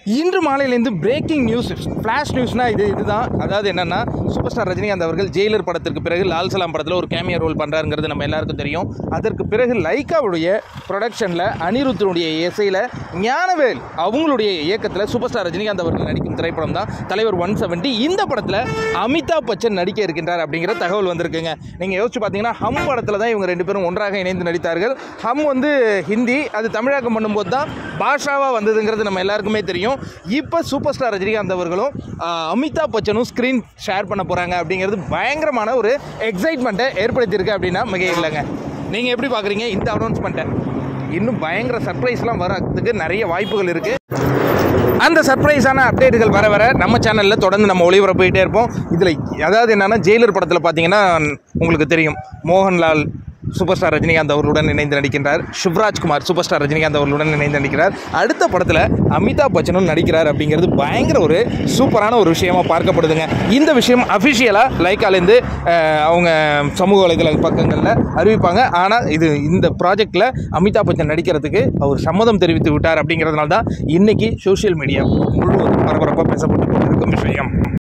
இன்று மாலையிலேருந்து breaking news flash நியூஸ்னால் இது இதுதான் அதாவது என்னென்னா சூப்பர் ஸ்டார் ரஜினிகாந்த் அவர்கள் ஜெயிலர் படத்திற்கு பிறகு லால் சலாம் படத்தில் ஒரு கேமியா ரோல் பண்ணுறாருங்கிறது நம்ம எல்லாருக்கும் தெரியும் அதற்கு பிறகு லைக்காவுடைய ப்ரொடக்ஷனில் அனிருத்தனுடைய இசையில் ஞானவேல் அவங்களுடைய இயக்கத்தில் சூப்பர் ஸ்டார் ரஜினிகாந்த் அவர்கள் நடிக்கும் திரைப்படம் தான் தலைவர் ஒன் செவன்ட்டி இந்த படத்தில் அமிதாப் பச்சன் நடிக்க இருக்கின்றார் அப்படிங்கிற தகவல் வந்திருக்குங்க நீங்கள் யோசிச்சு பார்த்தீங்கன்னா ஹம் படத்தில் தான் இவங்க ரெண்டு பேரும் ஒன்றாக இணைந்து நடித்தார்கள் ஹம் வந்து ஹிந்தி அது தமிழாக்கம் பண்ணும்போது தான் பாஷாவாக வந்ததுங்கிறது நம்ம எல்லாருக்குமே தெரியும் இப்போ சூப்பர் ஸ்டார் ரஜினிகாந்த் அவர்களும் ஆஹ், அமிதாப் பச்சனும் ஸ்க்ரீன் ஷேர் பண்ண போகிறாங்க அப்படிங்கிறது பயங்கரமான ஒரு எக்ஸைட்மெண்ட்டை ஏற்படுத்தியிருக்கு அப்படின்னா மிக இல்லைங்க நீங்கள் எப்படி பார்க்குறீங்க இந்த அனௌன்ஸ்மெண்ட்டை இன்னும் பயங்கர சர்ப்ரைஸ்லாம் வரதுக்கு நிறைய வாய்ப்புகள் இருக்குது அந்த சர்ப்ரைஸான அப்டேட்டுகள் வர வர நம்ம சேனலில் தொடர்ந்து நம்ம ஒளிபரப்பிட்டே இருப்போம் இதில் அதாவது என்னென்னா ஜெயிலர் படத்தில் பார்த்தீங்கன்னா உங்களுக்கு தெரியும் மோகன்லால் சூப்பர் ஸ்டார் ரஜினிகாந்த் அவர்களுடன் இணைந்து நடிக்கின்றார் சிவராஜ்குமார் சூப்பர் ஸ்டார் ரஜினிகாந்த் அவர்களுடன் இணைந்து நடிக்கிறார் அடுத்த படத்தில் அமிதாப் பச்சனும் நடிக்கிறார் அப்படிங்கிறது பயங்கர ஒரு சூப்பரான ஒரு விஷயமா பார்க்கப்படுதுங்க இந்த விஷயம் அஃபிஷியலாக லைக்காலேருந்து அவங்க சமூக வலைதள பக்கங்களில் அறிவிப்பாங்க ஆனால் இது இந்த ப்ராஜெக்டில் அமிதாப் பச்சன் நடிக்கிறதுக்கு அவர் சம்மதம் தெரிவித்து விட்டார் அப்படிங்கிறதுனால தான் இன்னைக்கு சோஷியல் மீடியா முழுவதும் பரபரப்பாக பேசப்பட்டு கொண்டிருக்கும் விஷயம்